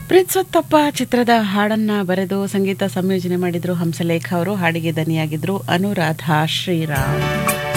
ಪ್ರೀತ್ಸೊತ್ತಪ್ಪ ಚಿತ್ರದ ಹಾಡನ್ನ ಬರೆದು ಸಂಗೀತ ಸಂಯೋಜನೆ ಮಾಡಿದ್ರು ಹಂಸಲೇಖ ಅವರು ಹಾಡಿಗೆ ದನಿಯಾಗಿದ್ರು ಅನುರಾಧ ಶ್ರೀರಾಮ್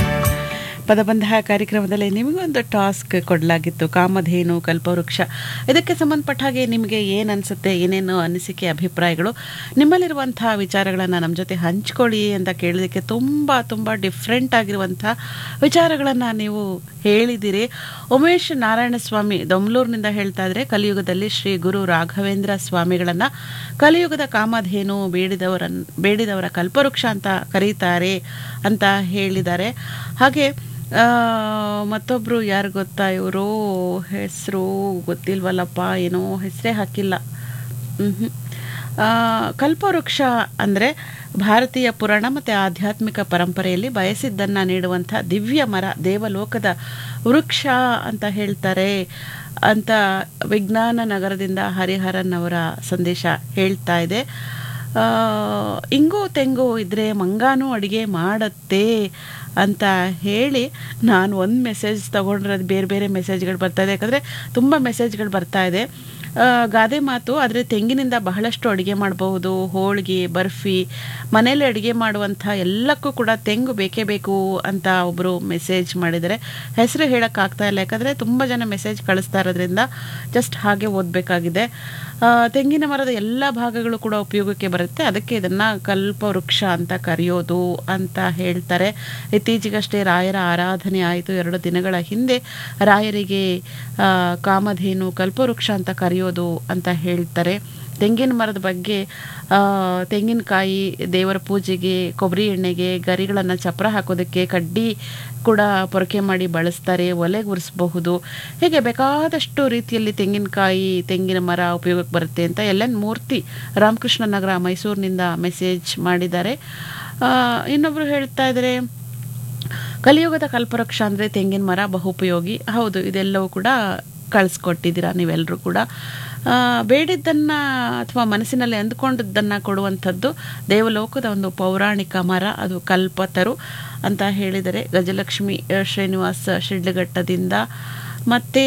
ಪದಬಂಧ ಕಾರ್ಯಕ್ರಮದಲ್ಲಿ ನಿಮಗೊಂದು ಟಾಸ್ಕ್ ಕೊಡಲಾಗಿತ್ತು ಕಾಮಧೇನು ಕಲ್ಪವೃಕ್ಷ ಇದಕ್ಕೆ ಸಂಬಂಧಪಟ್ಟ ಹಾಗೆ ನಿಮಗೆ ಏನು ಅನಿಸುತ್ತೆ ಏನೇನು ಅನಿಸಿಕೆ ಅಭಿಪ್ರಾಯಗಳು ನಿಮ್ಮಲ್ಲಿರುವಂಥ ವಿಚಾರಗಳನ್ನು ನಮ್ಮ ಜೊತೆ ಹಂಚ್ಕೊಳ್ಳಿ ಅಂತ ಕೇಳೋದಕ್ಕೆ ತುಂಬ ತುಂಬ ಡಿಫ್ರೆಂಟ್ ಆಗಿರುವಂಥ ವಿಚಾರಗಳನ್ನು ನೀವು ಹೇಳಿದ್ದೀರಿ ಉಮೇಶ್ ನಾರಾಯಣ ಸ್ವಾಮಿ ದೊಮ್ಲೂರಿನಿಂದ ಹೇಳ್ತಾ ಇದ್ರೆ ಕಲಿಯುಗದಲ್ಲಿ ಶ್ರೀ ಗುರು ರಾಘವೇಂದ್ರ ಸ್ವಾಮಿಗಳನ್ನು ಕಲಿಯುಗದ ಕಾಮಧೇನು ಬೇಡಿದವರ ಬೇಡಿದವರ ಕಲ್ಪವೃಕ್ಷ ಅಂತ ಕರೀತಾರೆ ಅಂತ ಹೇಳಿದ್ದಾರೆ ಹಾಗೆ ಆ, ಮತ್ತೊಬ್ರು ಯಾರು ಗೊತ್ತಾ ಇವರು ಹೆಸರು ಗೊತ್ತಿಲ್ವಲ್ಲಪ್ಪ ಏನೋ ಹೆಸರೇ ಹಾಕಿಲ್ಲ ಮ್ಹೂ. ಆ, ಕಲ್ಪವೃಕ್ಷ ಅಂದರೆ ಭಾರತೀಯ ಪುರಾಣ ಮತ್ತು ಆಧ್ಯಾತ್ಮಿಕ ಪರಂಪರೆಯಲ್ಲಿ ಬಯಸಿದ್ದನ್ನು ನೀಡುವಂಥ ದಿವ್ಯ ಮರ ದೇವಲೋಕದ ವೃಕ್ಷ ಅಂತ ಹೇಳ್ತಾರೆ ಅಂತ ವಿಜ್ಞಾನ ನಗರದಿಂದ ಹರಿಹರನ್ ಅವರ ಸಂದೇಶ ಹೇಳ್ತಾ ಇದೆ ಆ, ಇಂಗು ತೆಂಗು ಇದ್ರೆ ಮಂಗಾನು ಅಡುಗೆ ಮಾಡತ್ತೆ ಅಂತ ಹೇಳಿ ನಾನು ಒಂದು ಮೆಸೇಜ್ ತೊಗೊಂಡ್ರೆ ಬೇರೆ ಬೇರೆ ಮೆಸೇಜ್ಗಳು ಬರ್ತಾ ಇದೆ ಯಾಕಂದರೆ ತುಂಬ ಮೆಸೇಜ್ಗಳು ಬರ್ತಾ ಇದೆ ಆ, ಗಾದೆ ಮಾತು ಆದರೆ ತೆಂಗಿನಿಂದ ಬಹಳಷ್ಟು ಅಡುಗೆ ಮಾಡಬಹುದು ಹೋಳಿಗೆ ಬರ್ಫಿ ಮನೇಲಿ ಅಡುಗೆ ಮಾಡುವಂಥ ಎಲ್ಲಕ್ಕೂ ಕೂಡ ತೆಂಗು ಬೇಕೇ ಬೇಕು ಅಂತ ಒಬ್ಬರು ಮೆಸೇಜ್ ಮಾಡಿದ್ದಾರೆ ಹೆಸರು ಹೇಳೋಕ್ಕಾಗ್ತಾ ಇಲ್ಲ ಯಾಕಂದರೆ ತುಂಬ ಜನ ಮೆಸೇಜ್ ಕಳಿಸ್ತಾ ಇರೋದ್ರಿಂದ ಜಸ್ಟ್ ಹಾಗೆ ಓದಬೇಕಾಗಿದೆ ಆ, ತೆಂಗಿನ ಮರದ ಎಲ್ಲ ಭಾಗಗಳು ಕೂಡ ಉಪಯೋಗಕ್ಕೆ ಬರುತ್ತೆ ಅದಕ್ಕೆ ಇದನ್ನು ಕಲ್ಪವೃಕ್ಷ ಅಂತ ಕರೆಯೋದು ಅಂತ ಹೇಳ್ತಾರೆ ಇತ್ತೀಚೆಗಷ್ಟೇ ರಾಯರ ಆರಾಧನೆ ಆಯಿತು ಎರಡು ದಿನಗಳ ಹಿಂದೆ ರಾಯರಿಗೆ ಆ, ಕಾಮಧೇನು ಕಲ್ಪವೃಕ್ಷ ಅಂತ ಕರೆಯೋದು ಅಂತ ಹೇಳ್ತಾರೆ ತೆಂಗಿನ ಮರದ ಬಗ್ಗೆ ಆ, ತೆಂಗಿನಕಾಯಿ ದೇವರ ಪೂಜೆಗೆ ಕೊಬ್ಬರಿ ಎಣ್ಣೆಗೆ ಗರಿಗಳನ್ನು ಚಪ್ರ ಹಾಕೋದಕ್ಕೆ ಕಡ್ಡಿ ಕೂಡ ಪೊರಕೆ ಮಾಡಿ ಬಳಸ್ತಾರೆ ಒಲೆಗೆ ಉರಿಸಬಹುದು ಹೀಗೆ ಬೇಕಾದಷ್ಟು ರೀತಿಯಲ್ಲಿ ತೆಂಗಿನಕಾಯಿ ತೆಂಗಿನ ಮರ ಉಪಯೋಗಕ್ಕೆ ಬರುತ್ತೆ ಅಂತ ಎಲ್ ಎನ್ ಮೂರ್ತಿ ರಾಮಕೃಷ್ಣ ನಗರ ಮೈಸೂರಿನಿಂದ ಮೆಸೇಜ್ ಮಾಡಿದ್ದಾರೆ ಆ, ಇನ್ನೊಬ್ರು ಹೇಳ್ತಾ ಇದ್ದಾರೆ ಕಲಿಯುಗದ ಕಲ್ಪವೃಕ್ಷ ಅಂದರೆ ತೆಂಗಿನ ಮರ ಬಹುಪಯೋಗಿ ಹೌದು ಇದೆಲ್ಲವೂ ಕೂಡ ಕಳಿಸ್ಕೊಟ್ಟಿದ್ದೀರಾ ನೀವೆಲ್ಲರೂ ಕೂಡ ಆ, ಬೇಡಿದ್ದನ್ನು ಅಥವಾ ಮನಸ್ಸಿನಲ್ಲಿ ಅಂದ್ಕೊಂಡಿದ್ದನ್ನು ಕೊಡುವಂಥದ್ದು ದೇವಲೋಕದ ಒಂದು ಪೌರಾಣಿಕ ಮರ ಅದು ಕಲ್ಪತರು ಅಂತ ಹೇಳಿದರೆ ಗಜಲಕ್ಷ್ಮಿ ಆ, ಶ್ರೀನಿವಾಸ್ ಶಿಡ್ಲಘಟ್ಟದಿಂದ ಮತ್ತು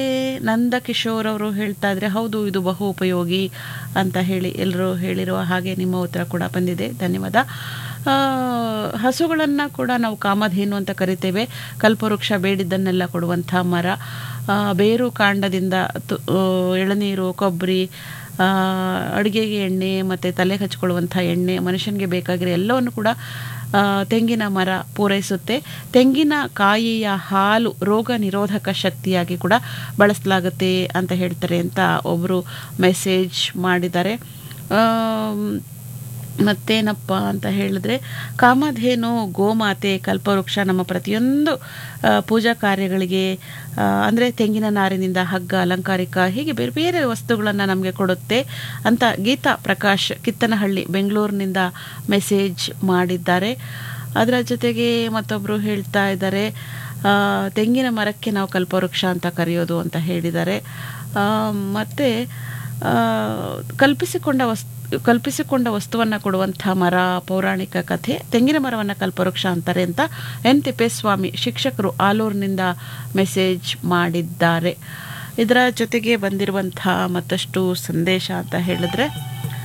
ನಂದಕಿಶೋರ್ ಅವರು ಹೇಳ್ತಾ ಇದ್ರೆ ಹೌದು ಇದು ಬಹು ಉಪಯೋಗಿ ಅಂತ ಹೇಳಿ ಎಲ್ಲರೂ ಹೇಳಿರುವ ಹಾಗೆ ನಿಮ್ಮ ಉತ್ತರ ಕೂಡ ಬಂದಿದೆ ಧನ್ಯವಾದ ಆ, ಹಸುಗಳನ್ನು ಕೂಡ ನಾವು ಕಾಮಧೇನು ಅಂತ ಕರಿತೇವೆ ಕಲ್ಪವೃಕ್ಷ ಬೇಡಿದ್ದನ್ನೆಲ್ಲ ಕೊಡುವಂಥ ಮರ ಆ, ಬೇರು ಕಾಂಡದಿಂದ ತು- ಆ, ಎಳನೀರು ಕೊಬ್ಬರಿ ಅಡುಗೆಗೆ ಎಣ್ಣೆ ಮತ್ತು ತಲೆಗೆ ಹಚ್ಕೊಳ್ಳುವಂಥ ಎಣ್ಣೆ ಮನುಷ್ಯನಿಗೆ ಬೇಕಾಗಿರೋ ಎಲ್ಲವನ್ನು ಕೂಡ ಆ, ತೆಂಗಿನ ಮರ ಪೂರೈಸುತ್ತೆ ತೆಂಗಿನ ಕಾಯಿಯ ಹಾಲು ರೋಗ ನಿರೋಧಕ ಶಕ್ತಿಯಾಗಿ ಕೂಡ ಬಳಸಲಾಗುತ್ತೆ ಅಂತ ಹೇಳ್ತಾರೆ ಅಂತ ಒಬ್ಬರು ಮೆಸೇಜ್ ಮಾಡಿದ್ದಾರೆ ಆಮ್, ಮತ್ತೇನಪ್ಪ ಅಂತ ಹೇಳಿದ್ರೆ ಕಾಮಧೇನು ಗೋಮಾತೆ ಕಲ್ಪವೃಕ್ಷ ನಮ್ಮ ಪ್ರತಿಯೊಂದು ಆ, ಪೂಜಾ ಕಾರ್ಯಗಳಿಗೆ ಅಂದರೆ ತೆಂಗಿನ ನಾರಿನಿಂದ ಹಗ್ಗ ಅಲಂಕಾರಿಕ ಹೀಗೆ ಬೇರೆ ಬೇರೆ ವಸ್ತುಗಳನ್ನು ನಮಗೆ ಕೊಡುತ್ತೆ ಅಂತ ಗೀತಾ ಪ್ರಕಾಶ್ ಕಿತ್ತನಹಳ್ಳಿ ಬೆಂಗಳೂರಿನಿಂದ ಮೆಸೇಜ್ ಮಾಡಿದ್ದಾರೆ ಅದರ ಜೊತೆಗೆ ಮತ್ತೊಬ್ಬರು ಹೇಳ್ತಾ ಇದ್ದಾರೆ ಆ, ತೆಂಗಿನ ಮರಕ್ಕೆ ನಾವು ಕಲ್ಪವೃಕ್ಷ ಅಂತ ಕರೆಯೋದು ಅಂತ ಹೇಳಿದ್ದಾರೆ ಆ, ಮತ್ತೆ ಆ, ಕಲ್ಪಿಸಿಕೊಂಡ ವಸ್ತು ಕಲ್ಪಿಸಿಕೊಂಡ ವಸ್ತುವನ್ನು ಕೊಡುವಂಥ ಮರ ಪೌರಾಣಿಕ ಕಥೆ ತೆಂಗಿನ ಮರವನ್ನು ಕಲ್ಪವೃಕ್ಷ ಅಂತಾರೆ ಅಂತ ಎನ್ ತಿಪ್ಪೇಸ್ವಾಮಿ ಶಿಕ್ಷಕರು ಆಲೂರಿನಿಂದ ಮೆಸೇಜ್ ಮಾಡಿದ್ದಾರೆ ಇದರ ಜೊತೆಗೆ ಬಂದಿರುವಂಥ ಮತ್ತಷ್ಟು ಸಂದೇಶ ಅಂತ ಹೇಳಿದ್ರೆ